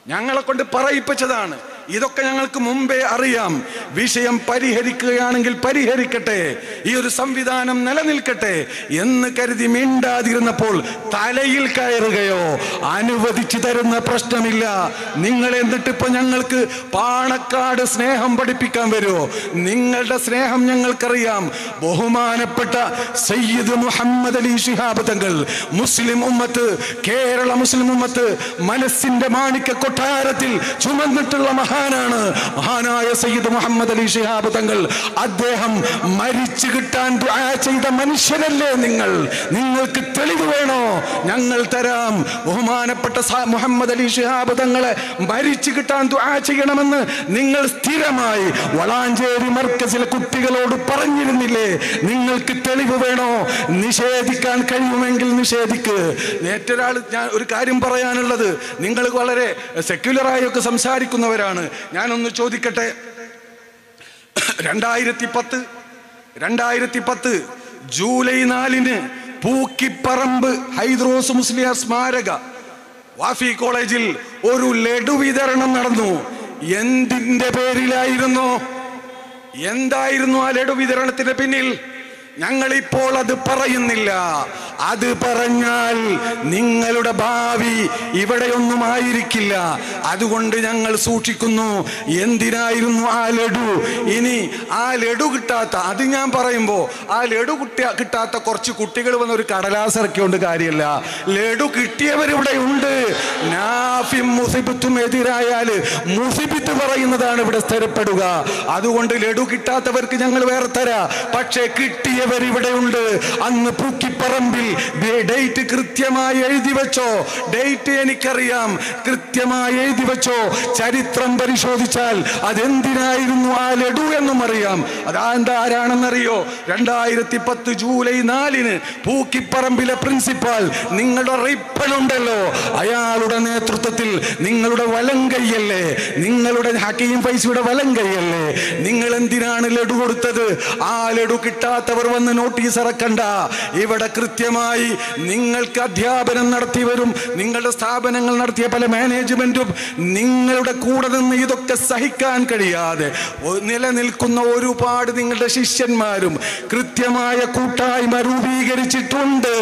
ഞങ്ങളെ കൊണ്ട് പറയിപ്പിച്ചതാണ് ഇതൊക്കെ ഞങ്ങൾക്ക് മുമ്പേ അറിയാം വിഷയം പരിഹരിക്കുകയാണെങ്കിൽ പരിഹരിക്കട്ടെ ഈ ഒരു സംവിധാനം നിലനിൽക്കട്ടെ എന്ന് കരുതി മിണ്ടാതിരുന്നപ്പോൾ തലയിൽ കയറുകയോ അനുവദിച്ചു തരുന്ന പ്രശ്നമില്ല നിങ്ങൾ എന്നിട്ട് ഇപ്പൊ ഞങ്ങൾക്ക് പാണക്കാട് സ്നേഹം പഠിപ്പിക്കാൻ വരുമോ നിങ്ങളുടെ സ്നേഹം ഞങ്ങൾക്കറിയാം ബഹുമാനപ്പെട്ട സയ്യിദ് മുഹമ്മദ് അലി ശിഹാബ് തങ്ങൾ മുസ്ലിം ഉമ്മത്ത് കേരള മുസ്ലിം ഉമ്മത്ത് മനസ്സിന്റെ മാണിക്യ കൊട്ടാരത്തിൽ ചുമന്നിട്ടുള്ള മഹാനാണ് മഹാനായ സയ്യിദ് മുഹമ്മദ് അലി ശിഹാബ് തങ്ങൾ അദ്ദേഹം മരിച്ചു കിട്ടാൻ ദുആ ചെയ്ത മനുഷ്യരല്ലേ നിങ്ങൾ നിങ്ങൾക്ക് തെളിവ് വേണോ ഞങ്ങൾ തരാം ബഹുമാനപ്പെട്ട സ- മുഹമ്മദ് അലി ശിഹാബ് തങ്ങളെ മരിച്ചു കിട്ടാൻ ദുആ ചെയ്യണമെന്ന് നിങ്ങൾ സ്ഥിരമായി വളാഞ്ചേരി മർക്കസിലെ കുട്ടികളോട് പറഞ്ഞിരുന്നില്ലേ നിങ്ങൾക്ക് തെളിവ് വേണോ നിഷേധിക്കാൻ കഴിയുമെങ്കിൽ നിഷേധിക്ക് നേറ്റൊരാൾ ഞാൻ ഒരു കാര്യം പറയാനുള്ളത് നിങ്ങൾ വളരെ സെക്യുലറായി ഒക്കെ സംസാരിക്കുന്നവരാണ് ഞാനൊന്ന് ചോദിക്കട്ടെ രണ്ടായിരത്തി പത്ത് രണ്ടായിരത്തി പത്ത് ജൂലൈ നാലിന് പൂക്കിപ്പറമ്പ് ഹൈദ്രോസ് മുസ്ലിയാർ സ്മാരക വാഫി കോളേജിൽ ഒരു ലഡു വിതരണം നടന്നു എന്തിന്റെ പേരിലായിരുന്നു എന്തായിരുന്നു ആ ലഡു വിതരണത്തിന്റെ പിന്നിൽ ഞങ്ങൾ ഇപ്പോൾ അത് പറയുന്നില്ല അത് പറഞ്ഞാൽ നിങ്ങളുടെ ഭാവി ഇവിടെയൊന്നും ആയിരിക്കില്ല അതുകൊണ്ട് ഞങ്ങൾ സൂക്ഷിക്കുന്നു എന്തിനായിരുന്നു ആ ലഡു ഇനി ആ ലഡു കിട്ടാത്ത അത് ഞാൻ പറയുമ്പോ ആ ലഡു കിട്ടിയ കിട്ടാത്ത കുറച്ച് കുട്ടികൾ വന്ന് ഒരു കടലാസ് ഇറക്കിയോണ്ട് കാര്യമല്ല ലഡു കിട്ടിയവരിവിടെ ഉണ്ട് നാഫിം മുസിബത്തും എതിരായാല് മുസിബത്ത് പറയുന്നതാണ് ഇവിടെ സ്ഥിരപ്പെടുക അതുകൊണ്ട് ലഡു കിട്ടാത്തവർക്ക് ഞങ്ങൾ വേറെ തരാ പക്ഷേ കിട്ടിയവർ ഇവിടെ ഉണ്ട് അന്ന് പൂക്കിപ്പറമ്പിൽ ഡേറ്റ് കൃത്യമായി എഴുതി വെച്ചോ ഡേറ്റ് എനിക്കറിയാം കൃത്യമായി എഴുതി വെച്ചോ ചരിത്രം പരിശോധിച്ചാൽ അതെന്തിനായിരുന്നു ആ ലഡു എന്നും അറിയാം അതാന്താ ആരാണെന്നറിയോ രണ്ടായിരത്തി പത്ത് ജൂലൈ നാലിന് പൂക്കിപ്പറമ്പിലെ പ്രിൻസിപ്പാൾ നിങ്ങളുടെ റിപ്പണുണ്ടല്ലോ അയാളുടെ നേതൃത്വത്തിൽ നിങ്ങളുടെ വലം കൈയല്ലേ നിങ്ങളുടെ ഹക്കീം പൈസയുടെ വലം കൈയല്ലേ നിങ്ങൾ എന്തിനാണ് ലഡു കൊടുത്തത് ആ ലഡു കിട്ടാത്തവർ വന്ന് നോട്ടീസ് ഇറക്കണ്ട ഇവിടെ കൃത്യമായി നിങ്ങൾക്ക് അധ്യാപനം നടത്തിയവരും നിങ്ങളുടെ സ്ഥാപനങ്ങൾ നടത്തിയ പല മാനേജ്മെന്റും നിങ്ങളുടെ കൂടെ നിന്ന് ഇതൊക്കെ സഹിക്കാൻ കഴിയാതെ ഒ- നിലനിൽക്കുന്ന ഒരുപാട് നിങ്ങളുടെ ശിഷ്യന്മാരും കൃത്യമായ കൂട്ടായ്മ രൂപീകരിച്ചിട്ടുണ്ട്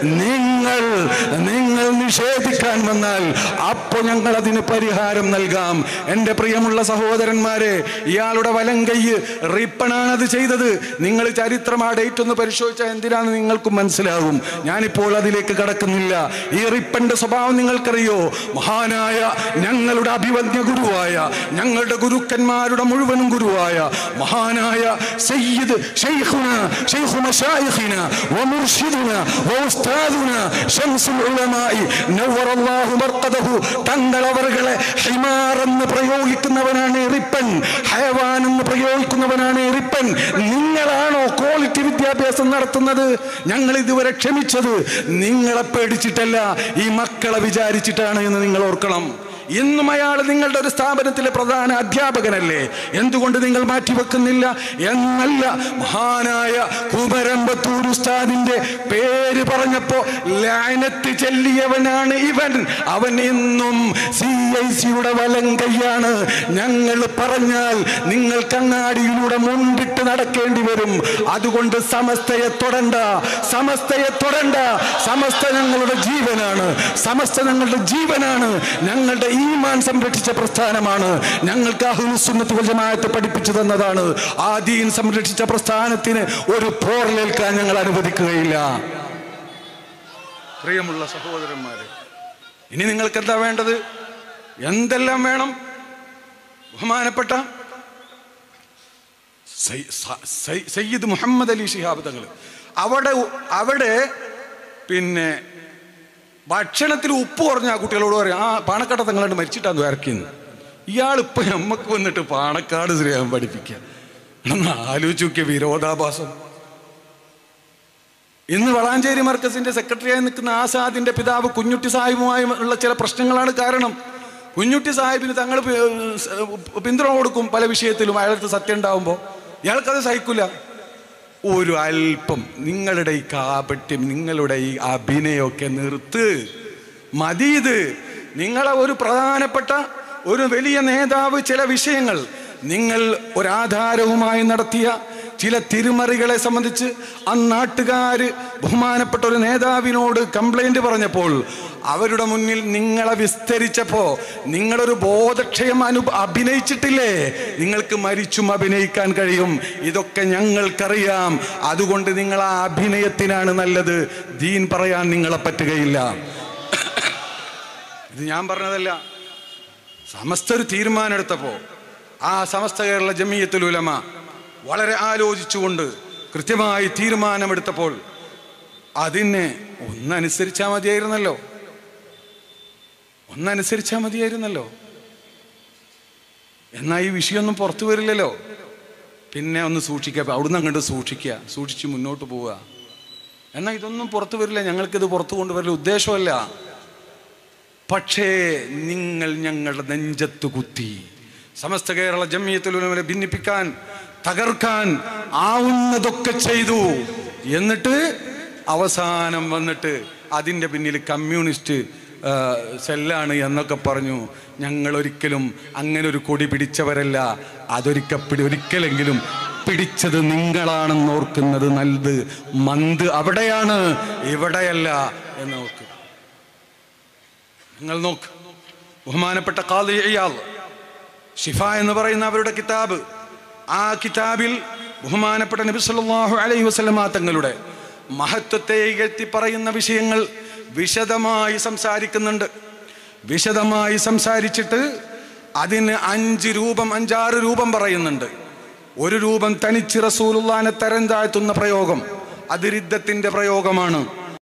നിങ്ങൾ നിങ്ങൾ നിഷേധിക്കാൻ വന്നാൽ അപ്പോൾ ഞങ്ങൾ അതിന് പരിഹാരം നൽകാം എൻ്റെ പ്രിയമുള്ള സഹോദരന്മാരെ ഇയാളുടെ വലം കൈ റിപ്പണാണ് അത് ചെയ്തത് നിങ്ങൾ ചരിത്രം ആ ഡേറ്റ് ഒന്ന് പരിശോധിച്ചാൽ എന്തിനാന്ന് നിങ്ങൾക്കും മനസ്സിലാകും ഞാനിപ്പോൾ അതിലേക്ക് കടക്കുന്നില്ല ഈ റിപ്പന്റെ സ്വഭാവം നിങ്ങൾക്കറിയോ മഹാനായ ഞങ്ങളുടെ അഭിവന്യ ഗുരുവായ ഞങ്ങളുടെ ഗുരുക്കന്മാരുടെ മുഴുവനും ഗുരുവായ മഹാനായ സയ്യിദ് ഷെയ്ഖുന ഷെയ്ഖു മശായിഖിന വമുർഷിദുന വഉസ്താദുന ശംസുൽ ഉലമായി നവ്വറല്ലാഹു മർഖദഹു തങ്ങളവറുകളെ ഹിമാർ എന്ന് പ്രയോഗിക്കുന്നവനാണ് റിപ്പൻ ഹയവാൻ എന്ന് പ്രയോഗിക്കുന്നവനാണ് റിപ്പൻ നിങ്ങളാണോ ക്വാളിറ്റി വിദ്യാഭ്യാസം നടത്തുന്നത് ഞങ്ങൾ ഇതുവരെ ക്ഷമിച്ചത് നിങ്ങളെ പേടിച്ചിട്ടല്ല ഈ മക്കളെ വിചാരിച്ചിട്ടാണ് എന്ന് നിങ്ങൾ ഓർക്കണം ഇന്നും അയാൾ നിങ്ങളുടെ ഒരു സ്ഥാപനത്തിലെ പ്രധാന അധ്യാപകനല്ലേ എന്തുകൊണ്ട് നിങ്ങൾ മാറ്റിവെക്കുന്നില്ല എന്നല്ല മഹാനായ കുമരമ്പത്തൂർ ഉസ്താദിന്റെ പേര് പറഞ്ഞപ്പോ ലാനത്ത് ചെല്ലിയവനാണ് ഇവൻ അവൻ ഇന്നും സി ഐ സിയുടെ വലം കൈയാണ് ഞങ്ങൾ പറഞ്ഞാൽ നിങ്ങൾ കങ്ങാടിയിലൂടെ മുണ്ടിട്ട് നടക്കേണ്ടി വരും അതുകൊണ്ട് സമസ്തയെ തൊടണ്ട സമസ്തയെ തൊടണ്ട സമസ്ത ഞങ്ങളുടെ ജീവനാണ് സമസ്ത ഞങ്ങളുടെ ജീവനാണ് ഞങ്ങളുടെ ഈമാൻ സംരക്ഷിച്ച പ്രസ്ഥാനമാണ് ഞങ്ങൾക്ക് അഹുസുന്നത്ത് വൽ ജമാഅത്ത് പഠിപ്പിച്ചു തന്നതാണ് ആ ദീൻ സംരക്ഷിച്ച പ്രസ്ഥാനത്തിന് ഒരു പോറലേൽക്കാൻ ഞങ്ങൾ അനുവദിക്കുകയില്ല പ്രിയമുള്ള സഹോദരന്മാരെ ഇനി നിങ്ങൾക്ക് എന്താ വേണ്ടത് എന്തെല്ലാം വേണം ബഹുമാനപ്പെട്ട സയ്യ- സ- സയ്യ- സയ്യിദ് മുഹമ്മദ് അലി ഷിഹാബ് തങ്ങൾ അവിടെ അവിടെ പിന്നെ ഭക്ഷണത്തിൽ ഉപ്പ് കുറഞ്ഞ ആ കുട്ടികളോട് പറയും ആ പാണക്കാട്ട തങ്ങളാണ്ട് മരിച്ചിട്ടാന്ന് ഇറക്കിന്ന് ഇയാൾ ഇപ്പൊ നമ്മക്ക് വന്നിട്ട് പാണക്കാട് ശ്രീയാൻ പഠിപ്പിക്കുക ഒന്ന് ആലോചിച്ച് നോക്കിയ വിരോധാഭാസം ഇന്ന് വളാഞ്ചേരി മർക്കസിന്റെ സെക്രട്ടറിയായി നിൽക്കുന്ന ആസാദിന്റെ പിതാവ് കുഞ്ഞുട്ടി സാഹിബുമായി ഉള്ള ചില പ്രശ്നങ്ങളാണ് കാരണം കുഞ്ഞുട്ടി സാഹിബിന് തങ്ങൾ പി- ഏർ പിന്തുണ കൊടുക്കും പല വിഷയത്തിലും അയാൾക്ക് സത്യം ഉണ്ടാവുമ്പോൾ ഇയാൾക്കത് സഹിക്കില്ല ഒരു അല്പം നിങ്ങളുടെ ഈ കാപട്യം നിങ്ങളുടെ ഈ അഭിനയമൊക്കെ നിർത്ത് മതി ഇത് നിങ്ങളെ ഒരു പ്രധാനപ്പെട്ട ഒരു വലിയ നേതാവ് ചില വിഷയങ്ങൾ നിങ്ങൾ ഒരാധാരവുമായി നടത്തിയ ചില തിരുമറികളെ സംബന്ധിച്ച് ആ നാട്ടുകാർ ബഹുമാനപ്പെട്ട ഒരു നേതാവിനോട് കംപ്ലൈന്റ് പറഞ്ഞപ്പോൾ അവരുടെ മുന്നിൽ നിങ്ങളെ വിസ്തരിച്ചപ്പോ നിങ്ങളൊരു ബോധക്ഷയം അനു അഭിനയിച്ചിട്ടില്ലേ നിങ്ങൾക്ക് മരിച്ചും അഭിനയിക്കാൻ കഴിയും ഇതൊക്കെ ഞങ്ങൾക്കറിയാം അതുകൊണ്ട് നിങ്ങൾ ആ അഭിനയത്തിനാണ് നല്ലത് ദീൻ പറയാൻ നിങ്ങളെ പറ്റുകയില്ല ഇത് ഞാൻ പറഞ്ഞതല്ല സമസ്ത ഒരു തീരുമാനം എടുത്തപ്പോ ആ സമസ്ത കേരള ജമീയത്തുൽ ഉലമ വളരെ ആലോചിച്ചുകൊണ്ട് കൃത്യമായി തീരുമാനമെടുത്തപ്പോൾ അതിനെ ഒന്നനുസരിച്ചാൽ മതിയായിരുന്നല്ലോ ഒന്നനുസരിച്ചാൽ മതിയായിരുന്നല്ലോ എന്നാ ഈ വിഷയമൊന്നും പുറത്തു വരില്ലല്ലോ പിന്നെ ഒന്ന് സൂക്ഷിക്കുക അവിടുന്ന് അങ്ങോട്ട് സൂക്ഷിക്കുക സൂക്ഷിച്ച് മുന്നോട്ട് പോവുക എന്നാൽ ഇതൊന്നും പുറത്തു വരില്ല ഞങ്ങൾക്കിത് പുറത്തു കൊണ്ടുവരല ഉദ്ദേശമല്ല പക്ഷേ നിങ്ങൾ ഞങ്ങളുടെ നെഞ്ചത്ത് കുത്തി സമസ്ത കേരള ജമ്മിയത്തിലുലമനെ ഭിന്നിപ്പിക്കാൻ തകർക്കാൻ ആവുന്നതൊക്കെ ചെയ്തു എന്നിട്ട് അവസാനം വന്നിട്ട് അതിൻ്റെ പിന്നിൽ കമ്മ്യൂണിസ്റ്റ് ആ, സെല്ലാണ് എന്നൊക്കെ പറഞ്ഞു ഞങ്ങൾ ഒരിക്കലും അങ്ങനെ ഒരു കൊടി പിടിച്ചവരല്ല അതൊരിക്കപ്പിടി ഒരിക്കലെങ്കിലും പിടിച്ചത് നിങ്ങളാണെന്ന് ഓർക്കുന്നത് നല്ലത് മന്ത് അവിടെയാണ് ഇവിടെയല്ല എന്ന് ഓർക്കുക നിങ്ങൾ നോക്ക് ബഹുമാനപ്പെട്ട ഖാദി ഇയാൾ ഷിഫ എന്ന് പറയുന്ന അവരുടെ കിതാബ് ആ കിതാബിൽ ബഹുമാനപ്പെട്ട നബി സല്ലല്ലാഹു അലൈഹി വസല്ലമ തങ്ങളുടെ മഹത്വത്തെ ഇകഴ്ത്തി പറയുന്ന വിഷയങ്ങൾ വിശദമായി സംസാരിക്കുന്നുണ്ട് വിശദമായി സംസാരിച്ചിട്ട് അതിന് അഞ്ച് രൂപം അഞ്ചാറ് രൂപം പറയുന്നുണ്ട് ഒരു രൂപം തനിച്ച് റസൂലുള്ളാനെ തരം താഴ്ത്തുന്ന പ്രയോഗം അത് രിദ്ധത്തിന്റെ പ്രയോഗമാണ്